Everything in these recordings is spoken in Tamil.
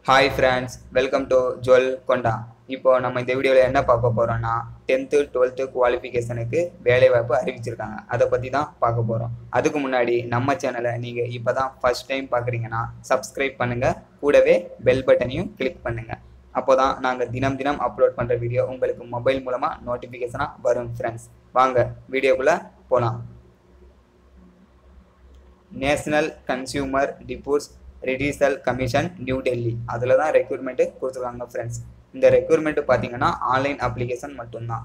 hi friends welcome to jewel கொண்டா இப்போ நம்ம இந்த வீடியோவில் என்ன பார்க்க போகிறோம்னா டென்த்து டுவெல்த்து குவாலிஃபிகேஷனுக்கு வேலைவாய்ப்பு அறிவிச்சிருக்காங்க அதை பற்றி தான் பார்க்க போகிறோம் அதுக்கு முன்னாடி நம்ம சேனலை நீங்கள் இப்போ தான் ஃபஸ்ட் டைம் பார்க்குறீங்கன்னா சப்ஸ்கிரைப் பண்ணுங்கள் கூடவே பெல் பட்டனையும் கிளிக் பண்ணுங்கள் அப்போ தான் நாங்கள் தினம் தினம் அப்லோட் பண்ணுற வீடியோ உங்களுக்கு மொபைல் மூலமாக நோட்டிஃபிகேஷனாக வரும் ஃப்ரெண்ட்ஸ் வாங்க வீடியோக்குள்ளே போகலாம் national consumer disputes redressal commission new Delhi அதில் தான் ரெக்ரூட்மெண்ட்டு கொடுத்துருக்காங்க ஃப்ரெண்ட்ஸ் இந்த ரெக்ரூட்மெண்ட்டு பார்த்தீங்கன்னா ஆன்லைன் அப்ளிகேஷன் மட்டும்தான்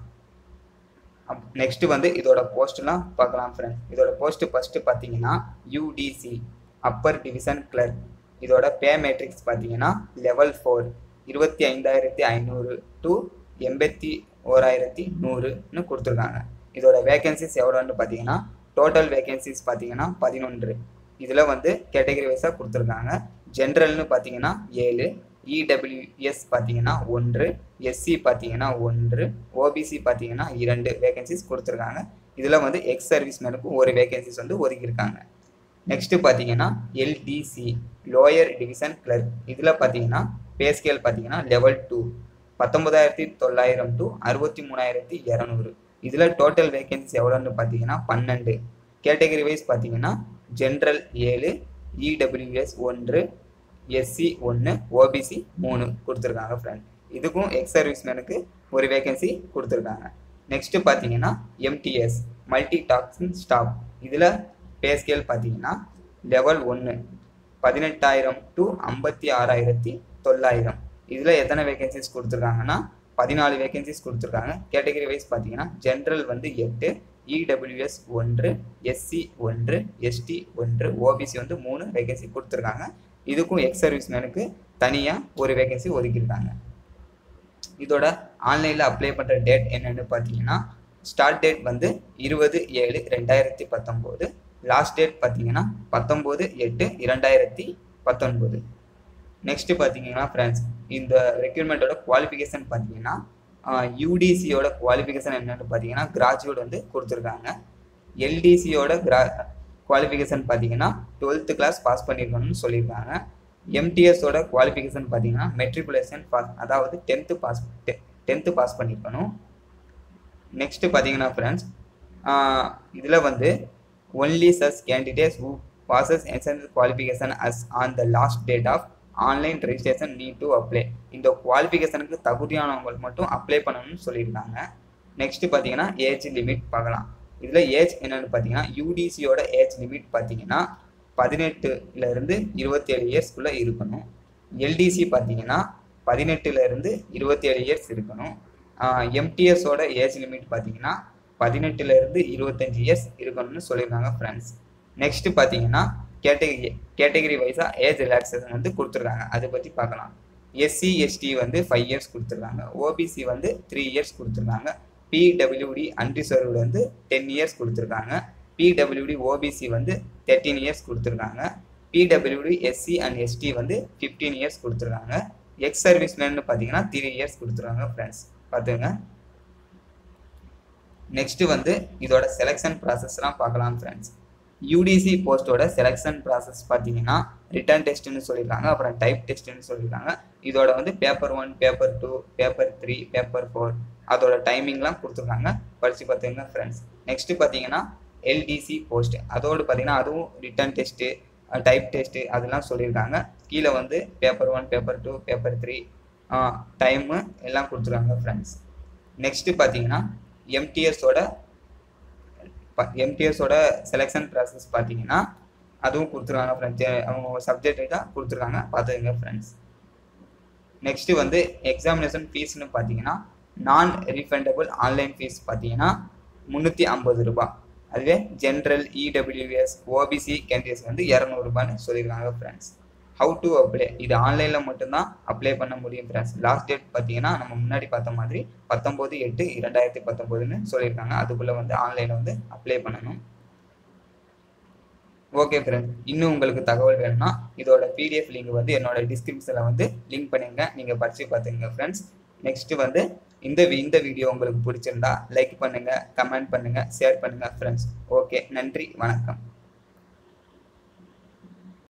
நெக்ஸ்ட் வந்து இதோட போஸ்ட்லாம் பார்க்கலாம் ஃப்ரெண்ட்ஸ் இதோட போஸ்ட் ஃபஸ்ட்டு பார்த்தீங்கன்னா யூடிசி அப்பர் டிவிஷன் கிளர்க் இதோட பே மேட்ரிக்ஸ் பார்த்தீங்கன்னா லெவல் ஃபோர் இருபத்தி ஐந்தாயிரத்தி ஐநூறு டு எண்பத்தி ஓராயிரத்தி நூறுன்னு கொடுத்துருக்காங்க இதோட வேகன்சிஸ் எவ்வளோன்னு பார்த்தீங்கன்னா டோட்டல் வேகன்சிஸ் பார்த்தீங்கன்னா பதினொன்று இதில் வந்து கேட்டகரி வைஸாக கொடுத்துருக்காங்க ஜென்ரல்னு பார்த்தீங்கன்னா ஏழு இடபிள்யூஎஸ் பார்த்தீங்கன்னா ஒன்று எஸ்சி பார்த்தீங்கன்னா ஒன்று ஓபிசி பார்த்தீங்கன்னா இரண்டு வேகன்சிஸ் கொடுத்துருக்காங்க இதில் வந்து எக்ஸ் சர்வீஸ் மேனுக்கும் ஒரு வேகன்சிஸ் வந்து ஒதுக்கியிருக்காங்க நெக்ஸ்ட்டு பார்த்தீங்கன்னா எல்டிசி லோயர் டிவிஷன் கிளர்க் இதில் பார்த்தீங்கன்னா பே ஸ்கேல் பார்த்தீங்கன்னா லெவல் டூ பத்தொன்பதாயிரத்தி தொள்ளாயிரம் டு அறுபத்தி மூணாயிரத்தி இரநூறு இதில் டோட்டல் வேகன்சிஸ் எவ்வளோன்னு பார்த்தீங்கன்னா பன்னெண்டு கேட்டகரி வைஸ் பார்த்தீங்கன்னா ஜென்ரல் ஏழு இடபிள்யூஎஸ் ஒன்று எஸ்சி ஒன்று ஓபிசி மூணு கொடுத்துருக்காங்க ஃப்ரெண்ட் இதுக்கும் எக்ஸ் சர்வீஸ் மேனுக்கு ஒரு வேகன்சி கொடுத்துருக்காங்க நெக்ஸ்ட்டு பார்த்தீங்கன்னா எம்டிஎஸ் மல்டி டாக்ஸின் ஸ்டாப் இதில் பே ஸ்கேல் பார்த்தீங்கன்னா லெவல் ஒன்று பதினெட்டாயிரம் டு ஐம்பத்தி ஆறாயிரத்தி தொள்ளாயிரம் இதில் எத்தனை வேகன்சிஸ் கொடுத்துருக்காங்கன்னா பதினாலு வேகன்சிஸ் கொடுத்துருக்காங்க கேட்டகரி வைஸ் பார்த்தீங்கன்னா ஜென்ரல் வந்து எட்டு இடபிள்யூஎஸ் ஒன்று எஸ்சி ஒன்று எஸ்டி ஒன்று ஓபிசி வந்து மூணு வேகன்சி கொடுத்துருக்காங்க இதுக்கும் எக்ஸ் சர்வீஸ் மேனுக்கு தனியாக ஒரு வேகன்சி ஒதுக்கியிருக்காங்க இதோட ஆன்லைனில் அப்ளை பண்ணுற டேட் என்னென்னு பார்த்தீங்கன்னா ஸ்டார்ட் டேட் வந்து இருபது ஏழு ரெண்டாயிரத்தி பத்தொம்போது லாஸ்ட் டேட் பார்த்தீங்கன்னா பத்தொம்போது எட்டு இரண்டாயிரத்தி பத்தொன்பது நெக்ஸ்ட்டு பார்த்தீங்கன்னா ஃப்ரெண்ட்ஸ் இந்த ரெக்யூர்மெண்ட்டோட குவாலிஃபிகேஷன் பார்த்தீங்கன்னா யூடிசியோட குவாலிஃபிகேஷன் என்னென்னு பார்த்தீங்கன்னா கிராஜுவேட் வந்து கொடுத்துருக்காங்க எல்டிசியோட கிரா குவாலிஃபிகேஷன் பார்த்தீங்கன்னா டுவெல்த்து கிளாஸ் பாஸ் பண்ணியிருக்கணும்னு சொல்லியிருக்காங்க எம்டிஎஸோட குவாலிஃபிகேஷன் பார்த்தீங்கன்னா மெட்ரிகுலேஷன் பாஸ் அதாவது டென்த்து பாஸ் டென்த்து பாஸ் பண்ணியிருக்கணும் நெக்ஸ்ட்டு பார்த்தீங்கன்னா ஃப்ரெண்ட்ஸ் இதில் வந்து only such candidates who possess essential qualification as on the last date of online registration need to apply இந்த குவாலிஃபிகேஷனுக்கு தகுதியானவங்களுக்கு மட்டும் அப்ளை பண்ணணும்னு சொல்லியிருக்காங்க நெக்ஸ்ட் பார்த்தீங்கன்னா ஏஜ் லிமிட் பார்க்கலாம் இதில் ஏஜ் என்னென்னு பார்த்தீங்கன்னா யூடிசியோட ஏஜ் லிமிட் பார்த்தீங்கன்னா பதினெட்டுலேருந்து இருபத்தேழு இயர்ஸ்க்குள்ளே இருக்கணும் எல்டிசி பார்த்தீங்கன்னா பதினெட்டுலேருந்து இருபத்தேழு இயர்ஸ் இருக்கணும் எம்டிஎஸோட ஏஜ் லிமிட் பார்த்தீங்கன்னா பதினெட்டுலேருந்து இருபத்தஞ்சி இயர்ஸ் இருக்கணும்னு சொல்லியிருக்காங்க ஃப்ரெண்ட்ஸ் நெக்ஸ்ட்டு பார்த்தீங்கன்னா கேட்டகரி கேட்டகரி வைஸாக ஏஜ் ரிலாக்ஸேஷன் வந்து கொடுத்துருக்காங்க அதை பற்றி பார்க்கலாம் எஸ்சி எஸ்டி வந்து ஃபைவ் இயர்ஸ் கொடுத்துருக்காங்க ஓபிசி வந்து த்ரீ இயர்ஸ் கொடுத்துருக்காங்க பிடபிள்யூடி அன்ரிசர்வ்டு வந்து டென் இயர்ஸ் கொடுத்துருக்காங்க பிடபிள்யூடி ஓபிசி வந்து தேர்ட்டீன் இயர்ஸ் கொடுத்துருக்காங்க பிடபிள்யூடி எஸ்சி அண்ட் எஸ்டி வந்து ஃபிஃப்டீன் இயர்ஸ் கொடுத்துருக்காங்க எக்ஸ் சர்வீஸ் மேன்னு பார்த்தீங்கன்னா த்ரீ இயர்ஸ் கொடுத்துருக்காங்க ஃப்ரெண்ட்ஸ் பார்த்துங்க நெக்ஸ்ட் வந்து இதோட செலெக்ஷன் ப்ராசஸ்லாம் பார்க்கலாம் ஃப்ரெண்ட்ஸ் யூடிசி போஸ்ட்டோட செலெக்ஷன் ப்ராசஸ் பார்த்தீங்கன்னா ரிட்டர்ன் டெஸ்ட்னு சொல்லியிருக்காங்க அப்புறம் டைப் டெஸ்ட்னு சொல்லியிருக்காங்க இதோட வந்து paper one paper two paper three paper four அதோட டைமிங்லாம் கொடுத்துருக்காங்க படித்து பார்த்துங்க ஃப்ரெண்ட்ஸ் நெக்ஸ்ட்டு பார்த்தீங்கன்னா எல்டிசி போஸ்ட் அதோடு பார்த்தீங்கன்னா அதுவும் ரிட்டர்ன் டெஸ்ட்டு டைப் டெஸ்ட்டு அதெல்லாம் சொல்லியிருக்காங்க கீழே வந்து paper one paper two paper three time எல்லாம் கொடுத்துருக்காங்க ஃப்ரெண்ட்ஸ் நெக்ஸ்ட்டு பார்த்தீங்கன்னா எம்டிஎஸோட எம்டிஎஸோட செலெக்ஷன் ப்ராசஸ் பார்த்தீங்கன்னா அதுவும் கொடுத்துருக்காங்க ஃப்ரெண்ட்ஸ் அவங்க சப்ஜெக்டாக கொடுத்துருக்காங்க பார்த்துக்கங்க ஃப்ரெண்ட்ஸ் நெக்ஸ்ட்டு வந்து எக்ஸாமினேஷன் ஃபீஸ்னு பார்த்தீங்கன்னா நான் ரீஃபண்டபிள் ஆன்லைன் ஃபீஸ் பார்த்தீங்கன்னா முந்நூற்றி ஐம்பது ரூபாய் அதுவே ஜென்ரல் இடபிள்யூஎஸ் ஓபிசி கேண்டிடேட்ஸ் வந்து இரநூறுபான்னு சொல்லியிருக்காங்க ஃப்ரெண்ட்ஸ் ஹவு டு அப்ளை இது ஆன்லைனில் மட்டும்தான் அப்ளை பண்ண முடியும் ஃப்ரெண்ட்ஸ் லாஸ்ட் டேட் பார்த்தீங்கன்னா நம்ம முன்னாடி பார்த்த மாதிரி பத்தொம்போது எட்டு இரண்டாயிரத்தி பத்தொம்போதுன்னு சொல்லியிருக்காங்க அதுக்குள்ளே வந்து ஆன்லைனில் வந்து அப்ளை பண்ணணும் ஓகே ஃப்ரெண்ட்ஸ் இன்னும் உங்களுக்கு தகவல் வேணும்னா இதோட பிடிஎஃப் லிங்க் வந்து என்னோட டிஸ்கிரிப்ஷனில் வந்து லிங்க் பண்ணிங்க நீங்கள் படித்து பார்த்துங்க ஃப்ரெண்ட்ஸ் நெக்ஸ்ட்டு வந்து இந்த இந்த வீடியோ உங்களுக்கு பிடிச்சிருந்தா லைக் பண்ணுங்கள் கமெண்ட் பண்ணுங்கள் ஷேர் பண்ணுங்கள் ஃப்ரெண்ட்ஸ் ஓகே நன்றி வணக்கம்